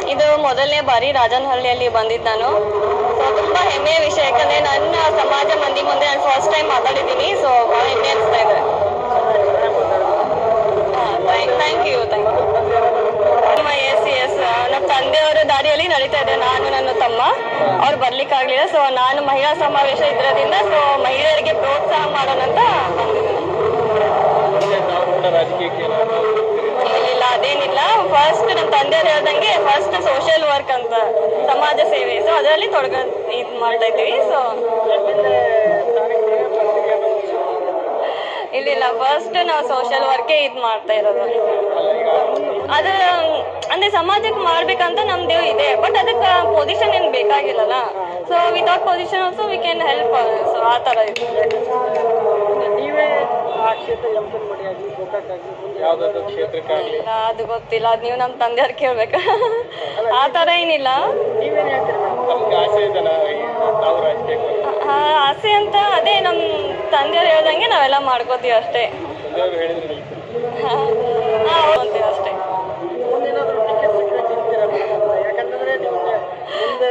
ಇದು ಮೊದಲನೇ ಬಾರಿ ರಾಜನಹಳ್ಳಿಯಲ್ಲಿ ಬಂದಿದ್ದು ನಾನು ಸೊ ತುಂಬಾ ಹೆಮ್ಮೆಯ ವಿಷಯ ಯಾಕಂದ್ರೆ ನನ್ನ ಸಮಾಜ ಮಂದಿ ಮುಂದೆ ನಾನು ಫಸ್ಟ್ ಟೈಮ್ ಮಾತಾಡಿದ್ದೀನಿ ಸೊ ಬಹಳ ಹೆಮ್ಮೆ ಅನಿಸ್ತಾ ಇದೆ thank you thank you yes yes ನಮ್ಮ ತಂದೆಯವರ ದಾರಿಯಲ್ಲಿ ನಡೀತಾ ಇದೆ ನಾನು ನನ್ನ ತಮ್ಮ ಅವ್ರು ಬರ್ಲಿಕ್ಕಾಗ್ಲಿಲ್ಲ ಸೊ ನಾನು ಮಹಿಳಾ ಸಮಾವೇಶ ಇದ್ರದಿಂದ ಸೊ ಮಹಿಳೆಯರಿಗೆ ಪ್ರೋತ್ಸಾಹ ಮಾಡೋಣ ಅಂತ ಬಂದಿದ್ದೀನಿ ಮುಂದೆ ತಾವು ಕೂಡ ರಾಜಕೀಯಕ್ಕೆ ಏನಾದ್ರು ಇಲ್ಲ ಅದೇನಿಲ್ಲ ಫಸ್ಟ್ ನಮ್ಮ ತಂದೆಯವ್ರು ಹೇಳ್ದಂಗೆ ಫಸ್ಟ್ ಸೋಷಿಯಲ್ ವರ್ಕ್ ಅಂತ ಸಮಾಜ ಸೇವೆ ಸೊ ಅದರಲ್ಲಿ ತೊಡಗ ಇದು ಮಾಡ್ತಾ ಇದ್ದೀವಿ ಸೊ ಇಲ್ಲಿಲ್ಲ ಫಸ್ಟ್ ನಾವು ಸೋಷಿಯಲ್ ವರ್ಕೇ ಇದು ಮಾಡ್ತಾ ಇರೋದು ಅದು ಅಂದ್ರೆ ಸಮಾಜಕ್ಕೆ ಮಾಡ್ಬೇಕಂತ ನಮ್ದು ಇದೆ ಬಟ್ ಅದಕ್ಕೆ ಪೊಸಿಷನ್ ಏನು ಬೇಕಾಗಿಲ್ಲಲ್ಲ so without position also we can help so ಆ ಥರ ಇದೆ ನೀವೇ ಆ ಕ್ಷೇತ್ರ ಎಂಪನ್ ಮಾಡಿ ಆಗಲಿ ಗೋಕಾಕಾಗಲಿ ಮುಂದೆ ಯಾವ್ದಾದ್ರು ಕ್ಷೇತ್ರಕ್ಕಾಗ್ಲಿ ಇಲ್ಲ, ಅದು ಗೊತ್ತಿಲ್ಲ ಅದು ನೀವು ನಮ್ಮ ತಂದೆಯವ್ರು ಕೇಳ್ಬೇಕು ಆ ಥರ ಏನಿಲ್ಲ ನೀವೇನು ಹೇಳ್ತೀರಿ ಮೇಡಮ್ ನಮ್ಗೆ ಆಸೆ ಇದೆನಾ ಈ ತಾವು ರಾಜಕೀಯಕ್ಕೆ ಆ, ಆಸೆ ಅಂತ ಅದೇ ನಮ್ಮ ತಂದೆಯವ್ರು ಹೇಳ್ದಂಗೆ ನಾವೆಲ್ಲ ಮಾಡ್ಕೋತೀವಿ ಅಷ್ಟೇ ತಂದೆಯವರು ಹೇಳಿದ್ರೆ ನಿಲ್ತೀನಿ ಹಾಂ ಅಂತೀವಿ ಅಷ್ಟೇ ಮುಂದೇನಾದರೂ ಟಿಕೆಟ್ ಸಿಕ್ಕರೆ ಸಿಗ್ತೀರಾ ಮೇಡಮ್ ಅಂತ ಯಾಕಂತಂದ್ರೆ ನಿಮಗೆ ಮುಂದೆ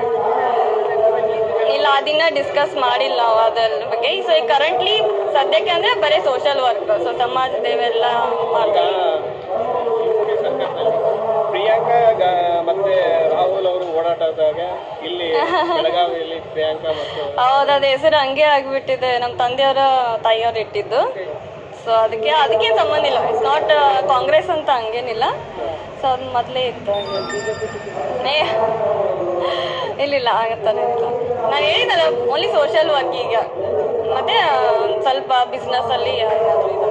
ಇಲ್ಲ ಅದನ್ನ ಡಿಸ್ಕಸ್ ಮಾಡಿಲ್ಲ ನಾವು ಅದ್ರ ಬಗ್ಗೆ ಸೊ ಈಗ ಕರೆಂಟ್ಲಿ ಸದ್ಯಕ್ಕೆ ಅಂದ್ರೆ ಬರೀ ಸೋಷಿಯಲ್ ವರ್ಕ್ ಸೊ ಸಮಾಜ ಸೇವೆಲ್ಲ ಈಗ ಮಾಡ್ತೀವಿ ಮೋದಿ ಸರ್ಕಾರದಲ್ಲಿ ಪ್ರಿಯಾಂಕಾ ಗ- ಮತ್ತೆ ರಾಹುಲ್ ಅವರು ಓಡಾಟದಾಗ ಇಲ್ಲಿ ಬೆಳಗಾವಿಯಲ್ಲಿ ಪ್ರಿಯಾಂಕಾ ಮತ್ತು ಹೌದು ಅದ ಹೆಸರು ಹಂಗೆ ಆಗ್ಬಿಟ್ಟಿದೆ ನಮ್ಮ ತಂದೆಯವರ ತಾಯಿಯವ್ರು ಇಟ್ಟಿದ್ದು ಸೊ ಅದಕ್ಕೆ ಅದಕ್ಕೇನು ಸಂಬಂಧ ಇಲ್ಲ ಇಟ್ಸ್ ನಾಟ್ ಕಾಂಗ್ರೆಸ್ ಅಂತ ಹಂಗೇನಿಲ್ಲ ಸೊ ಅದು ಮೊದಲೇ ಇತ್ತು ಏ, ಇಲ್ಲಿಲ್ಲ ಆಗತ್ತಾನೆ ಇಲ್ಲ ನಾನು ಹೇಳಿದ್ದಲ್ಲ ಓನ್ಲಿ ಸೋಷಿಯಲ್ ವರ್ಕ್ ಈಗ ಮತ್ತೆ ಆ, ಸ್ವಲ್ಪ ಬಿಸ್ನೆಸ್ ಅಲ್ಲಿ ಏನಾದ್ರು ಇದು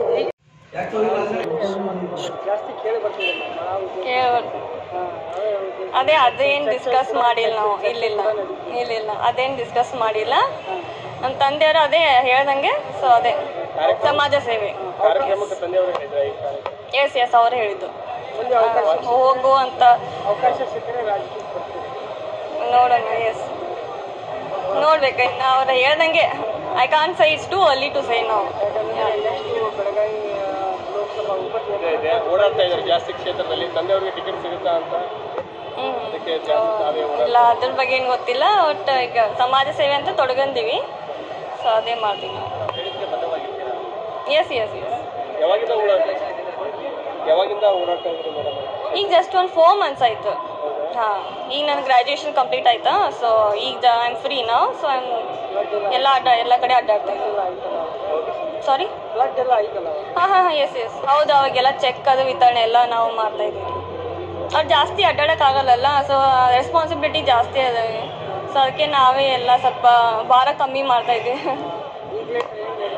ಜಾಸ್ತಿ ಕೇಳಿ ಬರ್ತೀವಿ ನಾವು ಕೇಳ್- ಅದೇ ಅದೇನು ಡಿಸ್ಕಸ್ ಮಾಡಿಲ್ಲ ನಾವು ಇಲ್ಲಿಲ್ಲ ಇಲ್ಲಿಲ್ಲ ಅದೇನು ಡಿಸ್ಕಸ್ ಮಾಡಿಲ್ಲ ನಮ್ಮ ತಂದೆಯವರು ಅದೇ ಹೇಳ್ದಂಗೆ ಸೊ ಅದೇ ಸಮಾಜ ಸೇವೆ ಕಾರ್ಯಕ್ರಮಕ್ಕೆ ತಂದೆಯವರು ಹೇಳಿದ್ರ ಈ ಕಾರ್ಯಕ್ರಮ ಎಸ್ ಎಸ್ ಅವ್ರು ಹೇಳಿದ್ದು ಮುಂದೆ ಅವಕಾಶ ಹೋಗು ಅಂತ ಅವಕಾಶ ಸಿಕ್ಕರೆ ರಾಜಕೀಯಕ್ಕೆ ಬರ್ತೀವಿ ನೋಡೋಣ ಎಸ್ ನೋಡ್ಬೇಕು ಇನ್ನು ಅವ್ರು ಹೇಳ್ದಂಗೆ ಐ ಕಾನ್ ಸೈ ಇಟ್ಸ್ ಟು ಅರ್ಲಿ ಟು ಸೈ ನಾವು ನೆಕ್ಸ್ಟ್ ಬೆಳಗಾವಿ ಆ, ಲೋಕಸಭಾ ಉಪಚುನಾವಣೆ ಇದೆ ಇದೆ ಓಡಾಡ್ತಾ ಇದ್ದಾರೆ ಜಾಸ್ತಿ ಕ್ಷೇತ್ರದಲ್ಲಿ ತಂದೆಯವ್ರಿಗೆ ಟಿಕೆಟ್ ಸಿಗುತ್ತಾ ಅಂತ ಹ್ಮ್ ಅದಕ್ಕೆ ಜಾಸ್ತಿ ತಾವೇ ಓಡಾಡ್ತಾ ಇಲ್ಲ ಅದ್ರ ಬಗ್ಗೆ ಏನು ಗೊತ್ತಿಲ್ಲ ಒಟ್ಟು ಈಗ ಸಮಾಜ ಸೇವೆ ಅಂತ ತೊಡಗಂದೀವಿ ಸೊ ಅದೇ ಮಾಡ್ತೀವಿ ನಾವು ಹೇಳಿದ್ರೆ ಬದ್ಧವಾಗಿರ್ತೀರಾ ಎಸ್ ಎಸ್ ಎಸ್ ಯಾವಾಗಿಂದ ಓಡಾಡ್ತಾ ಯಾವಾಗಿಂದ ಓಡಾಡ್ತಾ ಇದ್ರಿ ಮೇಡಮ್ ಈಗ ಜಸ್ಟ್ ಒಂದು ಫೋರ್ ಮಂತ್ಸ್ ಆಯ್ತು ಹಾಂ ಈಗ ನನ್ನ ಗ್ರ್ಯಾಜುಯೇಷನ್ ಕಂಪ್ಲೀಟ್ ಆಯ್ತಾ ಸೊ ಈಗ ಐ ಆಮ್ ಫ್ರೀ ನಾವು ಸೊ ಐ ಎಲ್ಲ ಅಡ್ಡ ಎಲ್ಲ ಕಡೆ ಅಡ್ಡಾಡ್ತಾ ಇದ್ದೀನಿ ಸಾರಿ ಬ್ಲಡ್ ಎಲ್ಲ ಐತಲ್ಲ ಹಾಂ ಹಾಂ ಹಾಂ ಎಸ್ ಎಸ್ ಹೌದು ಅವಾಗೆಲ್ಲ ಚೆಕ್ ಅದು ವಿತರಣೆ ಎಲ್ಲ ನಾವು ಮಾಡ್ತಾ ಇದ್ದೀವಿ ಅವ್ರು ಜಾಸ್ತಿ ಅಡ್ಡಾಡೋಕ್ಕಾಗಲ್ಲಲ್ಲ ಸೊ ರೆಸ್ಪಾನ್ಸಿಬಿಲಿಟಿ ಜಾಸ್ತಿ ಅದಾವೆ ಸೊ ಅದಕ್ಕೆ ನಾವೇ ಎಲ್ಲ ಸ್ವಲ್ಪ ಭಾರ ಕಮ್ಮಿ ಮಾಡ್ತಾ ಇದ್ದೀವಿ ಈಗಲೇ ಟ್ರೈನಿಂಗ್